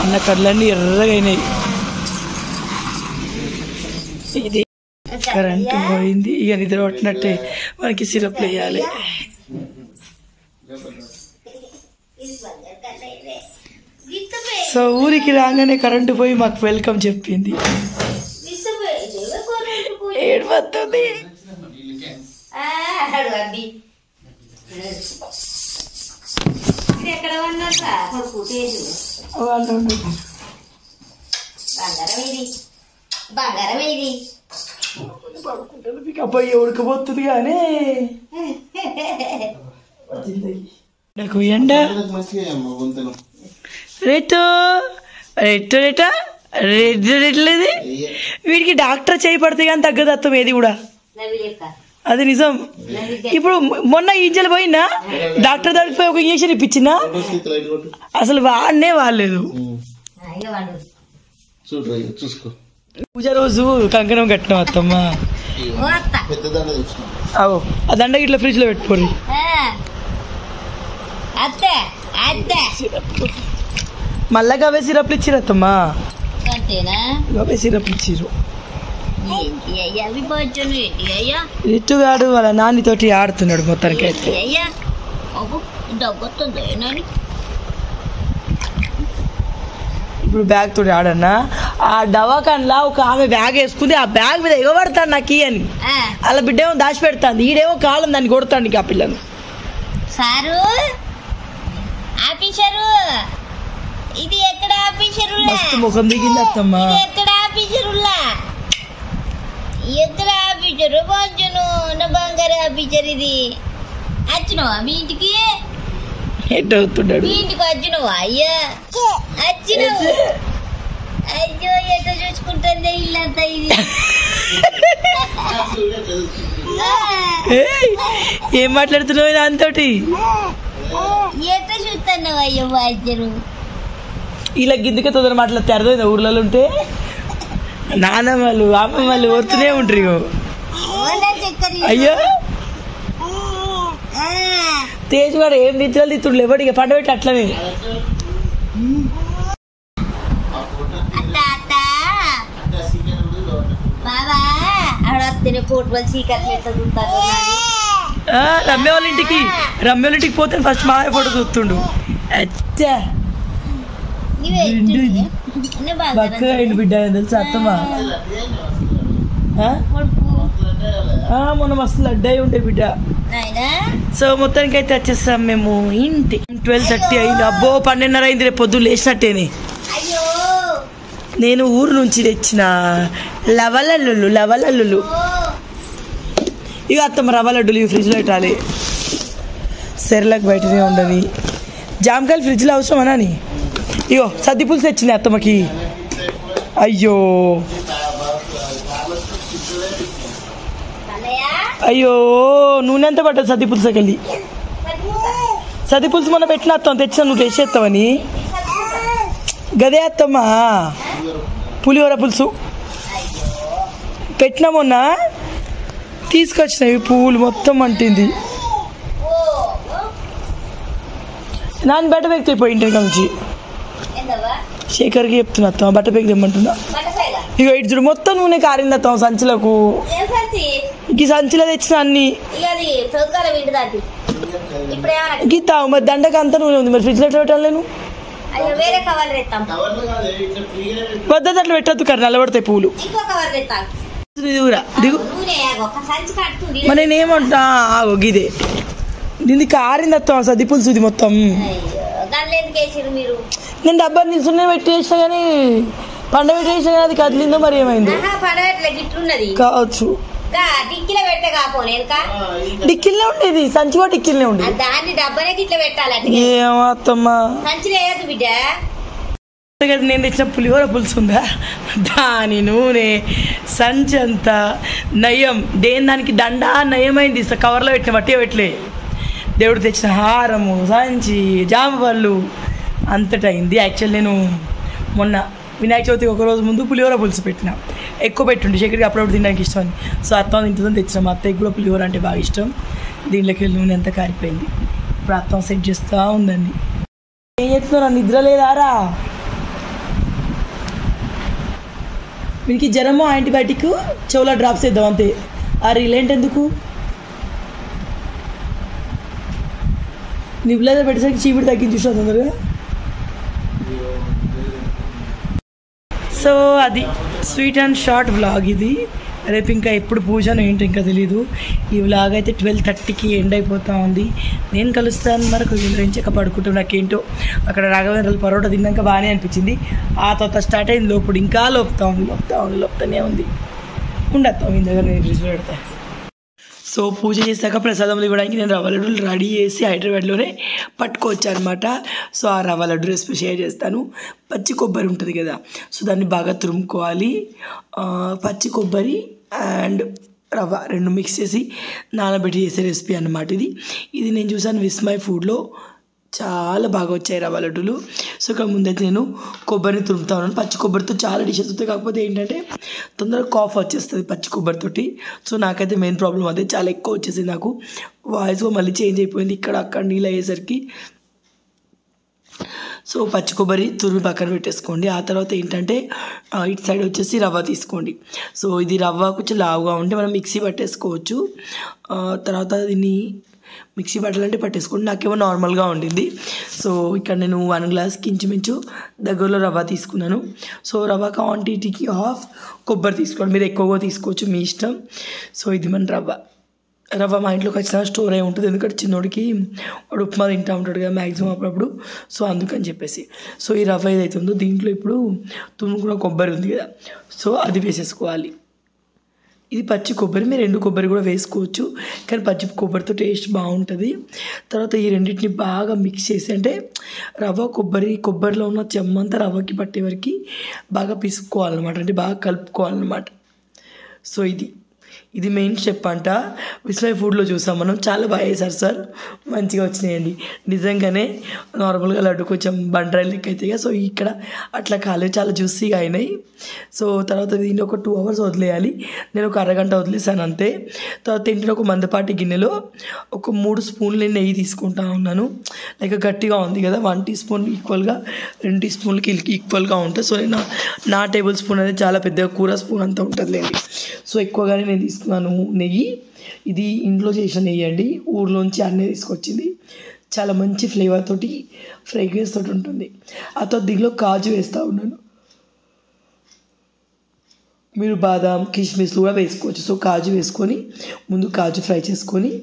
అన్న కళ్ళన్నీ ఎర్రగా అయినాయి ఇది కరెంట్ పోయింది ఇక నిద్ర పట్టినట్టే మనకి సిరప్లు వేయాలి సో ఊరికి రాగానే కరెంటు పోయి మాకు వెల్కమ్ చెప్పింది ఏడుపడుతుంది ఎక్కడ ఉన్నారా కొడుకు తేజు వాళ్ళు బంగారం ఇది బంగారం ఇది మీకు అబ్బాయి ఉడకపోతుంది కానీ నాకు ఎండ రేటు రేటు రేటా రేటు రేట్లేదు వీడికి డాక్టర్ చేయి పడితే కానీ తగ్గదు అత్తం ఏది కూడా నవ్వి లెక్క అది నిజం ఇప్పుడు మొన్న ఇంజలు పోయినా డాక్టర్ దగ్గరికి పోయి ఒక ఇంజక్షన్ ఇప్పించినా అసలు వాడనే వాడలేదు ఇక వాడు చూడు చూసుకో పూజ రోజు కంకణం కట్టినాం అత్తమ్మ ఓ అత్త పెద్ద దండ తెచ్చిన అవు ఆ దండ ఇట్లా ఫ్రిడ్జ్ లో పెట్టుకోరు ఆ. అత్తే అత్తే మళ్ళా గవే సిరప్లు ఇచ్చిరు అత్తమ్మ అంతేనా గవే సిరప్లు ఇచ్చిరు ఏంటి అయ్యా అవి పోచును ఏంటి అయ్యా రిట్టుగాడు వాళ్ళ నాన్నతోటి ఆడుతున్నాడు మొత్తానికి అయితే ఏంటి అయ్యా అబ్బు దగ్గొస్తుంది ఏనాని ఇప్పుడు బ్యాగ్ తోటి ఆడన్నా ఆ దవాఖాన్లా ఒక ఆమె బ్యాగ్ వేసుకుంది ఆ బ్యాగ్ మీద ఎగబడతాడు నాకు అని ఆ, అలా బిడ్డ ఏమో దాచి పెడతాంది ఈడేమో కాలం దాన్ని కొడతాడు నీకు ఆ పిల్లను సారు ఆఫీసరు ఇది ఎక్కడ ఆఫీసరులా మస్తు ముఖం దిగింది అత్తమ్మ ఇది ఎక్కడ ఆఫీసరులా ఎక్కడ ఆఫీసరు పోంచును నా బంగారు ఆఫీసర్ ఇది వచ్చినవా మీ ఇంటికి ఎట్ అవుతున్నాడు మీ ఇంటికి వచ్చినవా అయ్యా వచ్చినవు అయ్యో ఎట చూసుకుంటుంది ఇల్లంతా ఇది ఆ, ఏయ్, ఏం మాట్లాడుతున్నావు దాంతోటి ఎట చూస్తున్నావు అయ్యో వాద్యరు ఇలా గిద్దుకే తొందర మాట్లాడితే అర్థమైందా ఊర్లలో ఉంటే నాన్న వాళ్ళు అమ్మ వాళ్ళు ఓరుతూనే ఉంటారు ఇగో. చక్కర అయ్యో ఆ, తేజ్ కూడా ఏం తిత్తులు తిత్తుడు ఎవడు ఇక పండ పెట్టి అట్లనే అత్త అత్త బాబా ఆవిడ వస్తేనే ఫోటోలు చీకట్లు ఎట్లా చూస్తారు నాని. ఆ, రమ్య వాళ్ళ ఇంటికి రమ్య వాళ్ళ ఇంటికి పోతే ఫస్ట్ మా ఫోటో చూస్తుండు అచ్చా ఇవే ఇది. అన్నీ బాగా బక్కగా అయింది బిడ్డ తెలుసా అత్తమ్మా ఆ? కొడుకు ఆ, మొన్న మస్తు లడ్డాయి ఉండే బిడ్డ నాయనా సో మొత్తానికి అయితే వచ్చేస్తాం మేము ఇంటి ట్వెల్వ్ థర్టీ అయింది అబ్బో పన్నెండున్నర అయింది రేపు పొద్దున్న లేచినట్టేనే అయ్యో నేను ఊరు నుంచి తెచ్చిన లవలల్లులు లవలల్లులు ఓ ఇక అత్తమ్మ రవ్వ లడ్డులు ఇవి ఫ్రిడ్జ్లో పెట్టాలి సెర్లకు బయటనే ఉండదు జామకాయలు ఫ్రిడ్జ్లో అవసరమా అని ఇగో సద్ది పులుసు తెచ్చింది అత్తమ్మకి అయ్యో కన్నయ్య అయ్యో నూనె ఎంత పడ్డది సద్ది పులుసుకెళ్ళి సద్ది పులుసు మొన్న పెట్టిన అత్తం తెచ్చిన నువ్వు టేస్ట్ చేస్తావని గదే అత్తమ్మా పులిహోర పులుసు పెట్టిన మొన్న తీసుకొచ్చినవి పువ్వులు మొత్తం అంటింది ఓ నాన్న బట్ట బెగ్ తెప్పోయి ఇంటి నుంచి ఎంతవా శేఖర్కి చెప్తున్నా అత్తమ్మ బట్ట బెగ్ తెమ్మంటున్నా బట్టసాయిగా ఇక ఇటు చూడు మొత్తం నూనె కారింది అత్తమ్మ సంచులకు ఏం సంచి ఇంక ఈ సంచిలో తెచ్చిన అన్ని ఇక అది చదువుకాల వీడి దాటి ఇప్పుడు ఏమన్నా గీత మరి దండకు అంతా నూనె ఉంది మరి ఫ్రిడ్జ్లో ఎట్లా పెట్టాలి నేను అయ్యో వేరే కవర్ తెస్తాం పద్ధతి అట్లా పెట్టద్దు కర్ర నల్లబడతాయి పూలు ఇంకో కవర్ తెస్తాం దిగురా దిగు నూనె ఒక సంచి కట్టుకుంది మరి నేనేమంటా ఆగో గిదే దీనికి కారింది అత్తమ్మ సద్ది పులుసు ఇది మొత్తం అయ్యో దానిలో ఎందుకు వేసారు మీరు నేను డబ్బా నిల్చునే పెట్టి వేసిన కానీ పండ పెట్టి వేసిన కానీ అది కదిలిందో మరి ఏమైందో ఆహా పడట్లే గిట్లున్నది కావచ్చు గా డిక్కిలో పెడితే కాపోను వెనక డిక్కిల్నే ఉండేది సంచి కూడా డిక్కిల్నే ఆ ఉండేది దాన్ని డబ్బనే గిట్ల పెట్టాలంటే ఏమో అత్తమ్మ సంచిలో వేయద్దు బిడ్డ కదా నేను తెచ్చిన పులిహోర పులుసు ఉందా దాని నూనె సంచి అంతా నయం దేని దానికి దండ నయమైంది స- కవర్లో పెట్టిన మట్టి పెట్టలే దేవుడు తెచ్చిన హారము సంచి జామ పళ్ళు అంతటా అయింది యాక్చువల్ నేను మొన్న వినాయక చవితికి ఒక రోజు ముందు పులిహోర పులుసు పెట్టిన ఎక్కువ పెట్టుండే శేఖర్కి అప్పుడప్పుడు తినడానికి ఇష్టం అని సో అత్తం తింటుందని తెచ్చిన మా అత్తయ్యకి కూడా పులిహోర అంటే బాగా ఇష్టం దీంట్లోకి వెళ్ళి నూనె అంతా కారిపోయింది ఇప్పుడు అత్తం సెట్ చేస్తూ ఉందండి ఏం చేస్తున్నారా నిద్ర లేదారా వీనికి జ్వరము యాంటీబయాటిక్ చెవులో డ్రాప్స్ వేద్దాం అంతే ఆ రిలేంట్ ఎందుకు నిపులైతే పెట్టేసరికి చీపిడి తగ్గించి చూసిన తొందరగా సో అది స్వీట్ అండ్ షార్ట్ వ్లాగ్ ఇది రేపు ఇంకా ఎప్పుడు పూజను ఏంటో ఇంకా తెలీదు ఈ వ్లాగ్ అయితే ట్వెల్వ్ థర్టీకి ఎండ్ అయిపోతా ఉంది నేను కలుస్తాను మరొక వివరించక పడుకుంటాం నాకేంటో అక్కడ రాఘవేంద్రలు పరోటా తిన్నాక బాగానే అనిపించింది ఆ తర్వాత స్టార్ట్ అయింది లోపుడు ఇంకా లోపుతా ఉంది లోపుతా ఉంది లోపుతానే ఉంది ఉండత్తా మీ దగ్గర నేను ఫ్రిడ్జ్ పెడతా సో పూజ చేశాక ప్రసాదములు ఇవ్వడానికి నేను రవ్వ లడ్డూలు రెడీ చేసి హైదరాబాద్లోనే పట్టుకోవచ్చు అనమాట సో ఆ రవ్వ లడ్డు రెసిపీ షేర్ చేస్తాను పచ్చి కొబ్బరి ఉంటుంది కదా సో దాన్ని బాగా తురుముకోవాలి ఆ, పచ్చి కొబ్బరి అండ్ రవ్వ రెండు మిక్స్ చేసి నానబెట్టి చేసే రెసిపీ అన్నమాట ఇది ఇది నేను చూసాను విస్మయ్ ఫుడ్లో చాలా బాగా వచ్చాయి రవ్వ లడ్డూలు సో ఇక్కడ ముందైతే నేను కొబ్బరిని తురుముతా ఉన్నాను పచ్చి కొబ్బరితో చాలా డిషెస్ వస్తాయి కాకపోతే ఏంటంటే తొందరగా కాఫ్ వచ్చేస్తుంది పచ్చి కొబ్బరితోటి సో నాకైతే మెయిన్ ప్రాబ్లం అదే చాలా ఎక్కువ వచ్చేసింది నాకు వాయిస్ మళ్ళీ చేంజ్ అయిపోయింది ఇక్కడ అక్కడ నీళ్ళు అయ్యేసరికి సో పచ్చి కొబ్బరి తురిమి పక్కన పెట్టేసుకోండి ఆ తర్వాత ఏంటంటే ఆ, ఇటు సైడ్ వచ్చేసి రవ్వ తీసుకోండి సో ఇది రవ్వ కొంచెం లావుగా ఉంటే మనం మిక్సీ పట్టేసుకోవచ్చు ఆ, తర్వాత దీన్ని మిక్సీ పట్టాలంటే పట్టేసుకోండి నాకేమో నార్మల్గా ఉండింది సో ఇక్కడ నేను వన్ గ్లాస్కి ఇంచుమించు దగ్గరలో రవ్వ తీసుకున్నాను సో రవ్వ క్వాంటిటీకి హాఫ్ కొబ్బరి తీసుకోండి మీరు ఎక్కువగా తీసుకోవచ్చు మీ ఇష్టం సో ఇది మన రవ్వ రవ్వ మా ఇంట్లో ఖచ్చితంగా స్టోర్ అయి ఉంటుంది ఎందుకంటే చిన్నోడికి వాడు ఉప్మా తింటా ఉంటాడు కదా మ్యాక్సిమం అప్పుడప్పుడు సో అందుకని చెప్పేసి సో ఈ రవ్వ ఏదైతే ఉందో దీంట్లో ఇప్పుడు తుమ్ముకున్న కొబ్బరి ఉంది కదా సో అది వేసేసుకోవాలి ఇది పచ్చి కొబ్బరి మీరు రెండు కొబ్బరి కూడా వేసుకోవచ్చు కానీ పచ్చి కొబ్బరితో టేస్ట్ బాగుంటుంది తర్వాత ఈ రెండింటిని బాగా మిక్స్ చేసి అంటే రవ్వ కొబ్బరి కొబ్బరిలో ఉన్న చెమ్మంతా రవ్వకి పట్టే వరకు బాగా పిసుక్కోవాలన్నమాట అంటే బాగా కలుపుకోవాలన్నమాట సో ఇది ఇది మెయిన్ స్టెప్ అంట విస్మయ్ ఫుడ్లో చూసాం మనం చాలా బాగా వేశారు సార్ మంచిగా వచ్చినాయండి నిజంగానే నార్మల్గా లడ్డు కొంచెం బండ్రాయి లెక్క అవుతాయి కదా సో ఇక్కడ అట్లా కాలేదు చాలా జ్యూసీగా అయినాయి సో తర్వాత దీన్ని ఒక టూ అవర్స్ వదిలేయాలి నేను ఒక అరగంట వదిలేసాను అంతే తర్వాత తింటున్న ఒక మందపాటి గిన్నెలో ఒక మూడు స్పూన్లు నెయ్యి తీసుకుంటా ఉన్నాను లైక్ గట్టిగా ఉంది కదా వన్ టీ స్పూన్ ఈక్వల్గా రెండు టీ స్పూన్లకి ఈక్వల్గా ఉంటుంది సో నేను నా టేబుల్ స్పూన్ అనేది చాలా పెద్దగా కూర స్పూన్ అంతా ఉంటుందిలేండి సో ఎక్కువగానే నేను తీసుకున్నాను నెయ్యి ఇది ఇంట్లో చేసిన నెయ్యి అండి ఊర్లోంచి అన్నీ తీసుకొచ్చింది చాలా మంచి ఫ్లేవర్ తోటి ఫ్రేగ్రెన్స్ తోటి ఉంటుంది ఆ తర్వాత దీనిలో కాజు వేస్తూ ఉన్నాను మీరు బాదాం కిస్మిస్లు కూడా వేసుకోవచ్చు సో కాజు వేసుకొని ముందు కాజు ఫ్రై చేసుకొని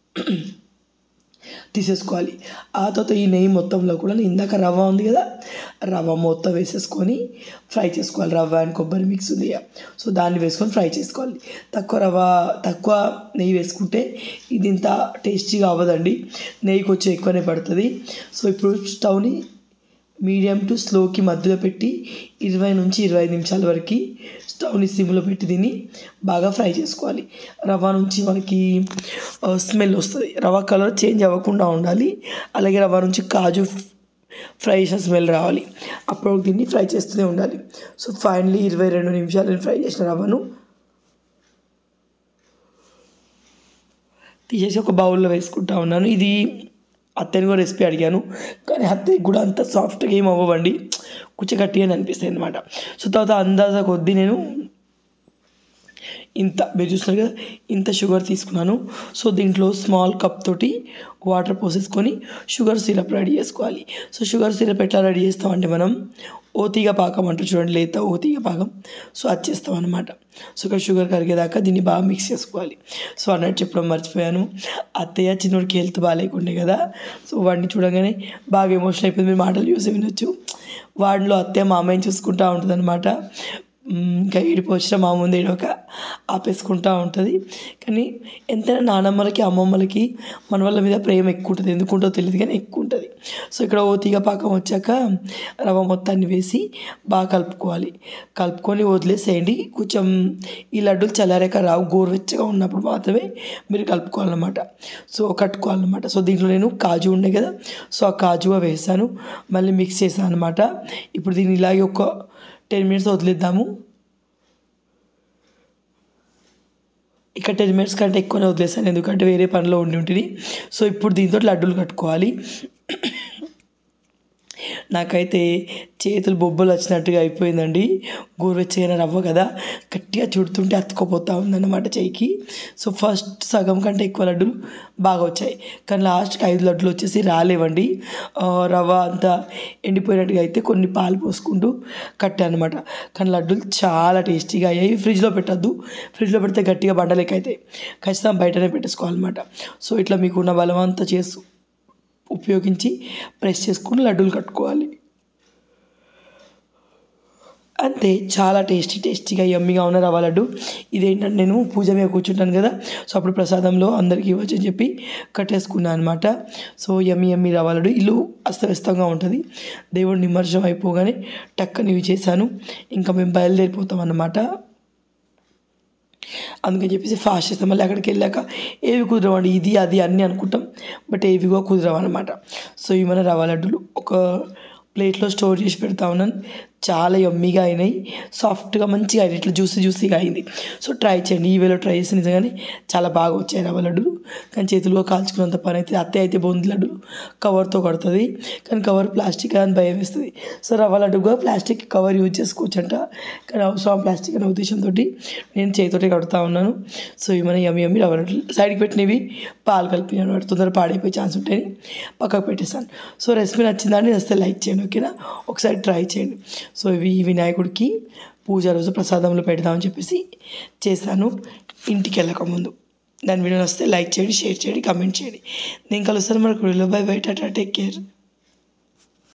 తీసేసుకోవాలి ఆ తర్వాత ఈ నెయ్యి మొత్తంలో కూడా ఇందాక రవ్వ ఉంది కదా రవ్వ మొత్తం వేసేసుకొని ఫ్రై చేసుకోవాలి రవ్వ అండ్ కొబ్బరి మిక్స్ ఉంది కదా. సో దాన్ని వేసుకొని ఫ్రై చేసుకోవాలి తక్కువ రవ్వ తక్కువ నెయ్యి వేసుకుంటే ఇది ఇంత టేస్టీగా అవ్వదండి నెయ్యి కొంచెం ఎక్కువనే పడుతుంది సో ఇప్పుడు స్టవ్ని మీడియం టు స్లోకి మధ్యలో పెట్టి ఇరవై నుంచి ఇరవై ఐదు నిమిషాల వరకు స్టవ్ని సిమ్లో పెట్టి దీన్ని బాగా ఫ్రై చేసుకోవాలి రవ్వ నుంచి మనకి స్మెల్ వస్తుంది రవ్వ కలర్ చేంజ్ అవ్వకుండా ఉండాలి అలాగే రవ్వ నుంచి కాజు ఫ్రై చేసిన స్మెల్ రావాలి అప్పుడు దీన్ని ఫ్రై చేస్తూనే ఉండాలి సో ఫైనలీ ఇరవై రెండు నిమిషాలు నేను ఫ్రై చేసిన రవ్వను తీసేసి ఒక బౌల్లో వేసుకుంటా ఉన్నాను ఇది అత్తని కూడా రెసిపీ అడిగాను కానీ అత్తయ్యకి కూడా అంత సాఫ్ట్గా ఏం అవ్వండి కొంచెం గట్టిగా అనిపిస్తాయి అనమాట సో తర్వాత అందాజ కొద్దీ నేను ఇంత మీరు చూస్తున్నారు కదా ఇంత షుగర్ తీసుకున్నాను సో దీంట్లో స్మాల్ కప్ తోటి వాటర్ పోసేసుకొని షుగర్ సిరప్ రెడీ చేసుకోవాలి సో షుగర్ సిరప్ ఎట్లా రెడీ చేస్తామంటే మనం ఓతీగ పాకం అంటారు చూడండి లేత ఓతీగ పాకం సో అది చేస్తాం అనమాట సో ఇక్కడ షుగర్ కరిగేదాకా దీన్ని బాగా మిక్స్ చేసుకోవాలి సో అన్నట్టు చెప్పడం మర్చిపోయాను అత్తయ్య చిన్నోడికి హెల్త్ బాగాలేకుండే కదా సో వాడిని చూడగానే బాగా ఎమోషన్ అయిపోయింది మీరు మాటలు చూసి వినొచ్చు వాడిలో అత్తయ్య మా అమ్మాయిని చూసుకుంటూ ఉంటుంది అనమాట ఇంకా ఏడిపు వచ్చిన మా ముందు ఏడవక ఆపేసుకుంటూ ఉంటుంది కానీ ఎంతైనా నానమ్మలకి అమ్మమ్మలకి మన వాళ్ళ మీద ప్రేమ ఎక్కువ ఉంటుంది ఎందుకుంటో తెలియదు కానీ ఎక్కువ ఉంటుంది సో ఇక్కడ ఓ తీగ పాకం వచ్చాక రవ్వ మొత్తాన్ని వేసి బాగా కలుపుకోవాలి కలుపుకొని వదిలేసేయండి కొంచెం ఈ లడ్డూలు చల్లారాక రావు గోరువెచ్చగా ఉన్నప్పుడు మాత్రమే మీరు కలుపుకోవాలన్నమాట సో కట్టుకోవాలన్నమాట సో దీంట్లో నేను కాజు ఉండే కదా సో ఆ కాజుగా వేసాను మళ్ళీ మిక్స్ చేశాను అనమాట ఇప్పుడు దీన్ని ఇలాగే ఒక టెన్ మినిట్స్ వదిలేద్దాము ఇక్కడ టెన్ మినిట్స్ కంటే ఎక్కువనే వదిలేసాను ఎందుకంటే వేరే పనిలో ఉండి ఉంటుంది సో ఇప్పుడు దీంతో లడ్డూలు కట్టుకోవాలి నాకైతే చేతులు బొబ్బలు వచ్చినట్టుగా అయిపోయిందండి గోరువెచ్చగా రవ్వ కదా గట్టిగా చుడుతుంటే అతుక్కుపోతా ఉందన్నమాట చేయికి సో ఫస్ట్ సగం కంటే ఎక్కువ లడ్డూలు బాగా వచ్చాయి కానీ లాస్ట్కి ఐదు లడ్డులు వచ్చేసి రాలేవండి ఆ, రవ్వ అంతా ఎండిపోయినట్టుగా అయితే కొన్ని పాలు పోసుకుంటూ కట్టాను అనమాట కానీ లడ్డూలు చాలా టేస్టీగా అయ్యాయి ఫ్రిడ్జ్లో పెట్టద్దు ఫ్రిడ్జ్లో పెడితే గట్టిగా బండలెక్క అవుతాయి ఖచ్చితంగా బయటనే పెట్టేసుకోవాలన్నమాట సో ఇట్లా మీకున్న బలం అంతా చేస్తూ ఉపయోగించి ప్రెస్ చేసుకుని లడ్డూలు కట్టుకోవాలి అంతే చాలా టేస్టీ టేస్టీగా యమ్మీగా ఉన్న రవ్వ లడ్డు ఇదేంటంటే నేను పూజ మీద కూర్చుంటాను కదా సో అప్పుడు ప్రసాదంలో అందరికీ ఇవ్వచ్చు అని చెప్పి కట్టేసుకున్నాను అనమాట సో యమ్మీ యమ్మీ రవ్వ లడ్డు ఇల్లు అస్తవ్యస్తంగా ఉంటుంది దేవుడు నిమజ్జనం అయిపోగానే టక్కని ఇవి చేశాను ఇంకా మేము బయలుదేరిపోతాం అన్నమాట అందుకని చెప్పేసి ఫాస్ట్ చేస్తాం మళ్ళీ అక్కడికి వెళ్ళాక ఏవి కుదరవండి ఇది అది అన్నీ అనుకుంటాం బట్ ఏవిగో కుదరవు అనమాట సో ఇవి మన రవ్వ లడ్డులు ఒక ప్లేట్లో స్టోర్ చేసి పెడతా ఉన్నాను చాలా యమ్మీగా అయినాయి సాఫ్ట్గా మంచిగా అయినాయి ఇట్లా జ్యూసీ జ్యూసీగా అయింది సో ట్రై చేయండి ఈ వేలో ట్రై చేసి నిజంగానే చాలా బాగా వచ్చాయి రవ్వ లడ్డులు కానీ చేతుల్లో కాల్చుకున్నంత పని అయితే అత్తే అయితే బొంది లడ్డు కవర్తో కొడుతుంది కానీ కవర్ ప్లాస్టిక్ అని భయం వేస్తుంది సో రవ్వ లడ్డు కూడా ప్లాస్టిక్ కవర్ యూజ్ చేసుకోవచ్చంట కానీ అవసరం ప్లాస్టిక్ అనే ఉద్దేశంతో నేను చేతితోటి కడుతూ ఉన్నాను సో ఇవి మన యమ్మి యమ్మి రవ్వ లడ్డులు సైడ్కి పెట్టినవి పాలు కలిపి అనమాట తొందర పాడైపోయే ఛాన్స్ ఉంటాయని పక్కకు పెట్టేశాను సో రెసిపీ నచ్చిందని వస్తే లైక్ చేయండి ఓకేనా ఒకసారి ట్రై చేయండి సో ఇవి ఈ వినాయకుడికి పూజ రోజు ప్రసాదంలో పెడదామని చెప్పేసి చేశాను ఇంటికి వెళ్ళక ముందు దాని వీడియో వస్తే లైక్ చేయండి షేర్ చేయండి కమెంట్ చేయండి నేను కలుస్తాను మనకు bye bye tata take care